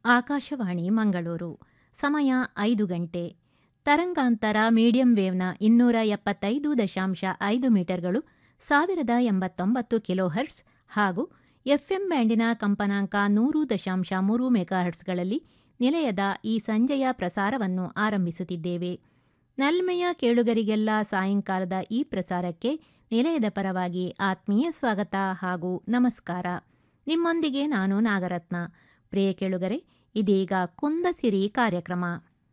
ಆಕಾಶವಾಣಿ ಮಂಗಳೂರು ಸಮಯ ಐದು ಗಂಟೆ ತರಂಗಾಂತರ ಮೀಡಿಯಂ ವೇವ್ನ ಇನ್ನೂರ ಎಪ್ಪತ್ತೈದು ದಶಾಂಶ ಐದು ಮೀಟರ್ಗಳು ಸಾವಿರದ ಎಂಬತ್ತೊಂಬತ್ತು ಕಿಲೋಹರ್ಟ್ಸ್ ಹಾಗೂ ಎಫ್ಎಂ ಬ್ಯಾಂಡಿನ ಕಂಪನಾಂಕ ನೂರು ದಶಾಂಶ ಮೂರು ಮೆಗಾಹರ್ಟ್ಸ್ಗಳಲ್ಲಿ ನಿಲಯದ ಈ ಸಂಜೆಯ ಪ್ರಸಾರವನ್ನು ಆರಂಭಿಸುತ್ತಿದ್ದೇವೆ ನಲ್ಮೆಯ ಕೇಳುಗರಿಗೆಲ್ಲ ಸಾಯಂಕಾಲದ ಈ ಪ್ರಸಾರಕ್ಕೆ ನಿಲಯದ ಪರವಾಗಿ ಆತ್ಮೀಯ ಸ್ವಾಗತ ಹಾಗೂ ನಮಸ್ಕಾರ ನಿಮ್ಮೊಂದಿಗೆ ನಾನು ನಾಗರತ್ನ ಪ್ರಿಯ ಕೇಳುಗರೆ ಇದೀಗ ಕುಂದಸಿರಿ ಕಾರ್ಯಕ್ರಮ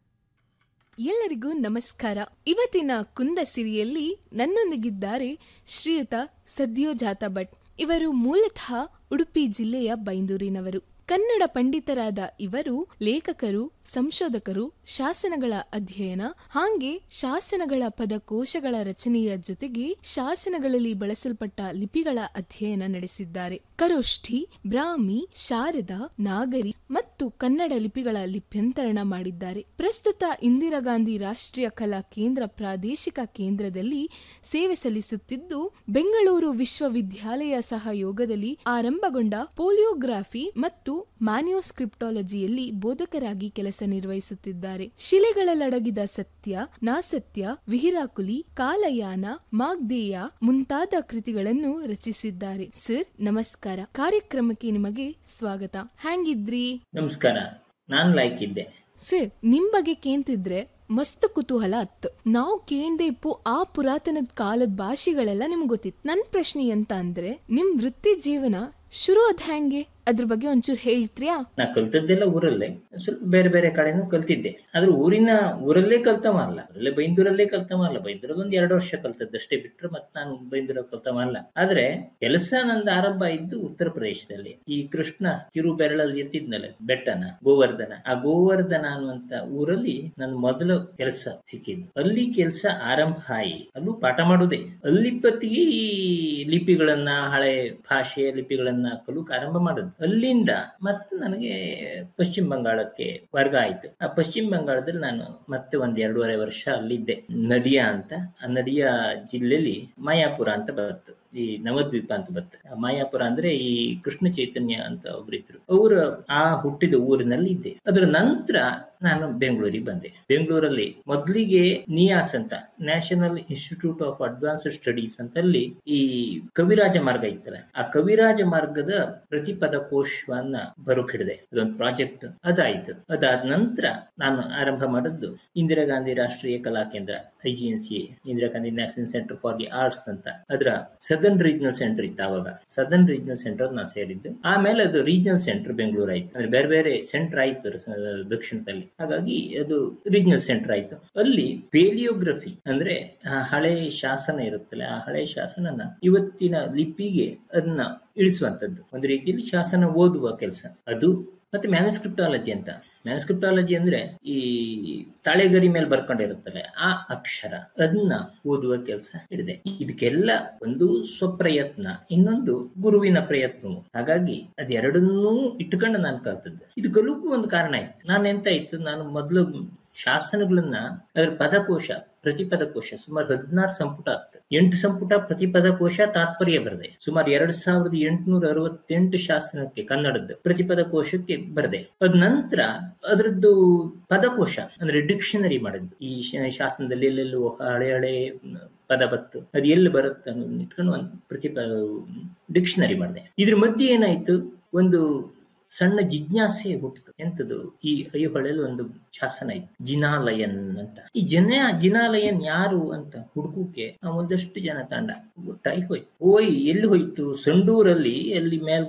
ಎಲ್ಲರಿಗೂ ನಮಸ್ಕಾರ ಇವತ್ತಿನ ಕುಂದ ಸಿರಿಯಲ್ಲಿ ನನ್ನೊಂದಿಗಿದ್ದಾರೆ ಶ್ರೀಯುತ ಸದ್ಯೋಜಾತ ಭಟ್ ಇವರು ಮೂಲತಃ ಉಡುಪಿ ಜಿಲ್ಲೆಯ ಬೈಂದೂರಿನವರು ಕನ್ನಡ ಪಂಡಿತರಾದ ಇವರು ಲೇಖಕರು ಸಂಶೋಧಕರು ಶಾಸನಗಳ ಅಧ್ಯಯನ ಹಾಗೆ ಶಾಸನಗಳ ಪದಕೋಶಗಳ ರಚನೆಯ ಜೊತೆಗೆ ಶಾಸನಗಳಲ್ಲಿ ಬಳಸಲ್ಪಟ್ಟ ಲಿಪಿಗಳ ಅಧ್ಯಯನ ನಡೆಸಿದ್ದಾರೆ ಕರೋಷ್ಠಿ ಬ್ರಾಹ್ಮಿ ಶಾರದಾ ನಾಗರಿ ಮತ್ತು ಕನ್ನಡ ಲಿಪಿಗಳ ಲಿಪ್ಯಂತರಣ ಮಾಡಿದ್ದಾರೆ ಪ್ರಸ್ತುತ ಇಂದಿರಾ ಗಾಂಧಿ ರಾಷ್ಟ್ರೀಯ ಕಲಾ ಕೇಂದ್ರ ಪ್ರಾದೇಶಿಕ ಕೇಂದ್ರದಲ್ಲಿ ಸೇವೆ ಸಲ್ಲಿಸುತ್ತಿದ್ದು ಬೆಂಗಳೂರು ವಿಶ್ವವಿದ್ಯಾಲಯ ಸಹಯೋಗದಲ್ಲಿ ಆರಂಭಗೊಂಡ ಪೋಲಿಯೋಗ್ರಾಫಿ ಮತ್ತು ಮ್ಯಾನ್ಯೋಸ್ಕ್ರಿಪ್ಟಾಲಜಿಯಲ್ಲಿ ಬೋಧಕರಾಗಿ ಕೆಲಸ ನಿರ್ವಹಿಸುತ್ತಿದ್ದಾರೆ ಶಿಲೆಗಳಲ್ಲಡಗಿದ ಸತ್ಯ ನಾಸತ್ಯ ವಿಹಿರಾಕುಲಿ ಕಾಲಯಾನ ಮಾಗ್ದೇಯ ಮುಂತಾದ ಕೃತಿಗಳನ್ನು ರಚಿಸಿದ್ದಾರೆ ಸರ್ ನಮಸ್ಕಾರ ಕಾರ್ಯಕ್ರಮಕ್ಕೆ ನಿಮಗೆ ಸ್ವಾಗತ ಹ್ಯಾಂಗಿದ್ರಿ ನಮಸ್ಕಾರ ನಾನ್ ಲೈಕ್ ಇದ್ದೆ ಸರ್ ನಿಮ್ ಬಗ್ಗೆ ಕೇಂತಿದ್ರೆ ಮಸ್ತ್ ಕುತೂಹಲ ಅತ್ತು ನಾವು ಕೇಂದೆ ಇಪ್ಪು ಆ ಪುರಾತನದ ಕಾಲದ ಭಾಷೆಗಳೆಲ್ಲ ನಿಮ್ಗೆ ಗೊತ್ತಿತ್ತು ನನ್ ಪ್ರಶ್ನೆ ಎಂತ ಅಂದ್ರೆ ನಿಮ್ ವೃತ್ತಿ ಜೀವನ ಶುರು ಅದ್ ಹೆಂಗೆ ಅದ್ರ ಬಗ್ಗೆ ಒಂಚೂರು ಹೇಳ್ತ್ರಿಯಾ ನಾ ಕಲ್ತದ್ದೆಲ್ಲ ಊರಲ್ಲೇ ಸ್ವಲ್ಪ ಬೇರೆ ಬೇರೆ ಕಡೆನೂ ಕಲ್ತಿದ್ದೆ ಆದ್ರೆ ಊರಿನ ಊರಲ್ಲೇ ಕಲ್ತವ ಅಲ್ಲ ಅಲ್ಲೇ ಬೈಂದೂರಲ್ಲೇ ಕಲ್ತವ ಅಲ್ಲ ಬೈಂದೂರಲ್ಲಿ ಒಂದ್ ಎರಡು ವರ್ಷ ಕಲ್ತದ್ದಷ್ಟೇ ಬಿಟ್ರೆ ಮತ್ತೆ ನಾನು ಬೈಂದೂರ ಕಲ್ತವ ಅಲ್ಲ ಆದ್ರೆ ಕೆಲಸ ನಂದು ಆರಂಭ ಇದ್ದು ಉತ್ತರ ಪ್ರದೇಶದಲ್ಲಿ ಈ ಕೃಷ್ಣ ಕಿರು ಬೆರಳಲ್ಲಿ ಇರ್ತಿದ್ನಲ್ಲ ಬೆಟ್ಟನ ಗೋವರ್ಧನ ಆ ಗೋವರ್ಧನ ಅನ್ನುವಂತ ಊರಲ್ಲಿ ನನ್ನ ಮೊದಲು ಕೆಲಸ ಸಿಕ್ಕಿದ್ದು ಅಲ್ಲಿ ಕೆಲಸ ಆರಂಭ ಆಯಿ ಅಲ್ಲೂ ಪಾಠ ಮಾಡುದೇ ಅಲ್ಲಿ ಪತ್ತಿಗೆ ಈ ಲಿಪಿಗಳನ್ನ ಹಳೆ ಭಾಷೆಯ ಲಿಪಿಗಳನ್ನ ಕಲುಕ್ ಆರಂಭ ಮಾಡುದು ಅಲ್ಲಿಂದ ಮತ್ತೆ ನನಗೆ ಪಶ್ಚಿಮ ಬಂಗಾಳಕ್ಕೆ ವರ್ಗ ಆಯ್ತು ಆ ಪಶ್ಚಿಮ ಬಂಗಾಳದಲ್ಲಿ ನಾನು ಮತ್ತೆ ಒಂದ್ ಎರಡೂವರೆ ವರ್ಷ ಅಲ್ಲಿದ್ದೆ ನಡಿಯಾ ಅಂತ ಆ ನಡಿಯಾ ಜಿಲ್ಲೆಯಲ್ಲಿ ಮಾಯಾಪುರ ಅಂತ ಬರುತ್ತೆ ಈ ನವದ್ವೀಪ ಅಂತ ಬರುತ್ತೆ ಆ ಮಾಯಾಪುರ ಅಂದ್ರೆ ಈ ಕೃಷ್ಣ ಚೈತನ್ಯ ಅಂತ ಒಬ್ರಿದ್ರು ಅವರು ಆ ಹುಟ್ಟಿದ ಊರಿನಲ್ಲಿ ಇದ್ದೆ ಅದರ ನಂತರ ನಾನು ಬೆಂಗಳೂರಿಗೆ ಬಂದೆ ಬೆಂಗಳೂರಲ್ಲಿ ಮೊದಲಿಗೆ ನಿಯಾಸ್ ಅಂತ national institute of advanced studies ಅಂತ ಅಲ್ಲಿ ಈ ಕವಿರಾಜ ಮಾರ್ಗ ಇತ್ತಲ್ಲ ಆ ಕವಿರಾಜ ಮಾರ್ಗದ ಪ್ರತಿಪದ ಕೋಶವನ್ನ ಬರೋಕ್ ಹಿಡಿದೆ ಅದೊಂದು ಪ್ರಾಜೆಕ್ಟ್ ಅದಾಯ್ತು ಅದಾದ ನಂತರ ನಾನು ಆರಂಭ ಮಾಡಿದ್ದು Indira Gandhi Rashtriya Kala Kendra I G N C Indira Gandhi national centre for the arts ಅಂತ ಅದರ ಸದರ್ನ್ ರೀಜನಲ್ ಸೆಂಟರ್ ಇತ್ತು ಅವಾಗ ಸದರ್ನ್ ರೀಜನಲ್ ಸೆಂಟರ್ ನಾ ಸೇರಿದ್ದು ಆಮೇಲೆ ಅದು ರೀಜನಲ್ ಸೆಂಟರ್ ಬೆಂಗಳೂರು ಆಯ್ತು ಅಂದ್ರೆ ಬೇರೆ ಬೇರೆ ಸೆಂಟರ್ ಆಯ್ತು ಸ- ದಕ್ಷಿಣದಲ್ಲಿ ಹಾಗಾಗಿ ಅದು ರೀಜನಲ್ ಸೆಂಟರ್ ಆಯ್ತು ಅಲ್ಲಿ ಪೇಲಿಯೋಗ್ರಫಿ ಅಂದ್ರೆ ಆ ಹಳೆ ಶಾಸನ ಇರುತ್ತಲ್ಲ ಆ ಹಳೆ ಶಾಸನನ ಇವತ್ತಿನ ಲಿಪಿಗೆ ಅದನ್ನ ಇಳಿಸುವಂತದ್ದು ಒಂದು ರೀತಿಯಲ್ಲಿ ಶಾಸನ ಓದುವ ಕೆಲಸ ಅದು ಮತ್ತೆ ಮ್ಯಾನುಸ್ಕ್ರಿಪ್ಟಾಲಜಿ ಅಂತ ಮ್ಯಾನುಸ್ಕ್ರಿಪ್ಟಾಲಜಿ ಅಂದ್ರೆ ಈ ತಾಳೆಗರಿ ಮೇಲೆ ಬರ್ಕೊಂಡಿರುತ್ತಲ್ಲ ಆ ಅಕ್ಷರ ಅದನ್ನ ಓದುವ ಕೆಲಸ ಹಿಡಿದೆ ಇದಕ್ಕೆಲ್ಲ ಒಂದು ಸ್ವಪ್ರಯತ್ನ ಇನ್ನೊಂದು ಗುರುವಿನ ಪ್ರಯತ್ನವು ಹಾಗಾಗಿ ಅದೆರಡನ್ನೂ ಇಟ್ಕೊಂಡು ನಾನು ಕಲ್ತದ್ದು ಇದು ಕಲುಕು ಒಂದು ಕಾರಣ ಇತ್ತು ನಾನು ಎಂತ ಇತ್ತು ನಾನು ಮೊದಲು ಶಾಸನಗಳನ್ನ ಅದರ ಪದಕೋಶ ಪ್ರತಿಪದಕೋಶ ಸುಮಾರು ಹದಿನಾರು ಸಂಪುಟ ಆಗ್ತದೆ ಎಂಟು ಸಂಪುಟ ಪ್ರತಿಪದಕೋಶ ತಾತ್ಪರ್ಯ ಬರದೆ ಸುಮಾರು ಎರಡ್ ಸಾವಿರದ ಎಂಟುನೂರ ಅರವತ್ತೆಂಟು ಶಾಸನಕ್ಕೆ ಕನ್ನಡದ್ದು ಪ್ರತಿಪದಕೋಶಕ್ಕೆ ಬರದೆ ಅದ ನಂತರ ಅದರದ್ದು ಪದಕೋಶ ಅಂದ್ರೆ ಡಿಕ್ಷನರಿ ಮಾಡಿದ್ದು ಈ ಶ- ಶಾಸನದಲ್ಲಿ ಎಲ್ಲೆಲ್ಲೂ ಹಳೆ ಹಳೆ ಪದ ಬತ್ತು ಅದು ಎಲ್ಲಿ ಬರುತ್ತೆ ಅನ್ನೋದನ್ನ ಇಟ್ಕೊಂಡು ಒಂದು ಪ್ರತಿಪ ಡಿಕ್ಷನರಿ ಮಾಡಿದೆ ಇದ್ರ ಮಧ್ಯೆ ಏನಾಯ್ತು ಒಂದು ಸಣ್ಣ ಜಿಜ್ಞಾಸೆ ಹುಟ್ಟಿತು ಎಂತದು ಈ ಐಹೊಳೆಯಲ್ಲಿ ಒಂದು ಶಾಸನ ಇತ್ತು ಜಿನಾಲಯನ್ ಅಂತ ಈ ಜನ ಜಿನಾಲಯನ್ ಯಾರು ಅಂತ ಹುಡುಕಕ್ಕೆ ನಾವು ಒಂದಷ್ಟು ಜನ ತಂಡ ಒಟ್ಟಾಗಿ ಹೋಯ್ತು ಹೋಯ್ ಎಲ್ಲಿ ಹೋಯ್ತು ಸಂಡೂರಲ್ಲಿ ಅಲ್ಲಿ ಮೇಲ್